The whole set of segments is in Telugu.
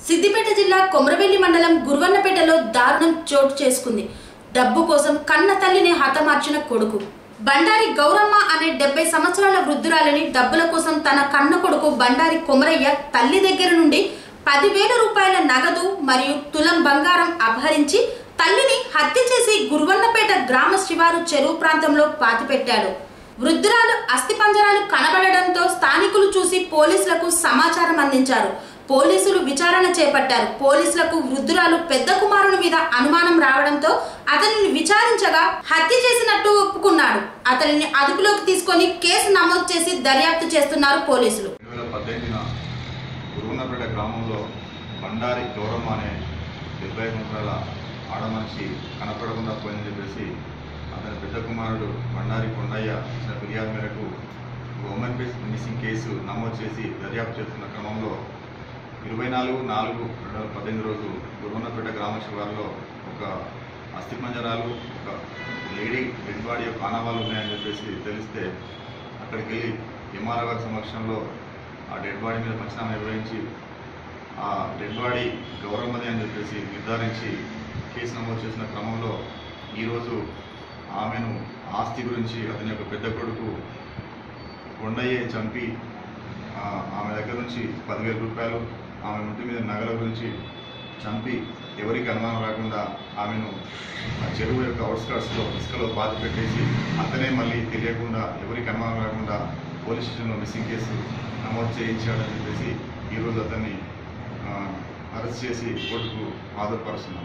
సిద్దిపేట జిల్లా కొమరవెల్లి మండలం గురువన్నపేటలో దారుణం చోటు చేసుకుంది డబ్బు కోసం కన్న తల్లిని హతమార్చిన కొడుకు బండారి గౌరమ్మ అనే డెబ్బై సంవత్సరాల వృద్ధురాలిని డబ్బుల కోసం తన కన్న కొడుకు బండారి కొమరయ్య తల్లి దగ్గర నుండి పదివేల రూపాయల నగదు మరియు తులం బంగారం అపహరించి తల్లిని హత్య చేసి గురువన్నపేట గ్రామ శివారు చెరువు ప్రాంతంలో పాతిపెట్టాడు వృద్ధురాలు అస్థిపంజరాలు కనబడడంతో స్థానికులు చూసి పోలీసులకు సమాచారం అందించారు పోలీసులు విచారణ చేపట్టారు పోలీసులకు వృద్ధురాలు పెద్ద కుమారుని మీద అనుమానం రావడంతో అతనిని విచారించగా హత్య చేసినట్టు ఒప్పుకున్నాడు అతనిని అదుపులోకి తీసుకొని కేసు నమోదు చేసి దర్యాప్తు చేస్తున్నారు పోలీసులు రెండు వేల పద్దెనిమిదిన గురువున్నపేట గ్రామంలో బండారి గౌరమ్మ అనే డెబ్బై సంవత్సరాల ఆడమనిషి కనపడకుండా పోయిందని చెప్పేసి అతని పెద్ద కుమారుడు బండారి కొండయ్య ఇచ్చిన ఫిర్యాదు మేరకు ఉమెన్ బేస్ మిస్సింగ్ కేసు నమోదు చేసి దర్యాప్తు చేస్తున్న క్రమంలో ఇరవై నాలుగు నాలుగు రెండు వేల పద్దెనిమిది రోజు గురువన్నపేట గ్రామ శివారులో ఒక అస్థిపంజరాలు ఒక లేడీ డెడ్ బాడీ యొక్క ఆనవాళ్ళు ఉన్నాయని చెప్పేసి తెలిస్తే అక్కడికి వెళ్ళి ఎంఆర్ఓ గారి సమక్షంలో ఆ డెడ్ బాడీ మీద పంచనామా నిర్వహించి ఆ డెడ్ బాడీ గౌరమ్మది అని చెప్పేసి నిర్ధారించి కేసు నమోదు చేసిన క్రమంలో ఈరోజు ఆమెను ఆస్తి గురించి అతని యొక్క పెద్ద కొడుకు కొండయ్యే చంపి ఆ, ఆమె దగ్గర నుంచి పదివేల రూపాయలు ఆమె ఇంటి మీద నగల గురించి చంపి ఎవరికి అనుమానం రాకుండా ఆమెను ఆ చెరువు యొక్క అవుట్స్కర్ట్స్లో ఇసుకలో పాతి పెట్టేసి అతనే మళ్ళీ తెలియకుండా ఎవరికి అనుమానం రాకుండా పోలీస్ స్టేషన్లో మిస్సింగ్ కేసు నమోదు చేయించాడని చెప్పేసి ఈరోజు అతన్ని ఆ, అరెస్ట్ చేసి కోర్టుకు హాజరుపరుస్తున్నాం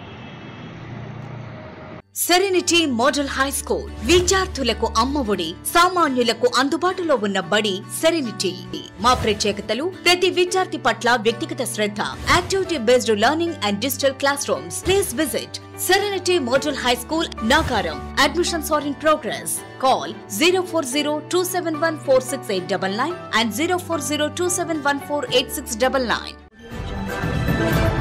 సెరెనిటీ మోడల్ హై స్కూల్ విద్యార్థులకు అమ్మఒడి సామాన్యులకు అందుబాటులో ఉన్న బడి సెరెనిటీ మా ప్రత్యేకతలు ప్రతి విద్యార్థి పట్ల వ్యక్తిగత శ్రద్ధ activity based learning and digital classrooms please visit Serenity model high School నాకారం admissions are in progress call zero four zero two seven one four six eight double nine and zero four zero two seven one four eight six double nine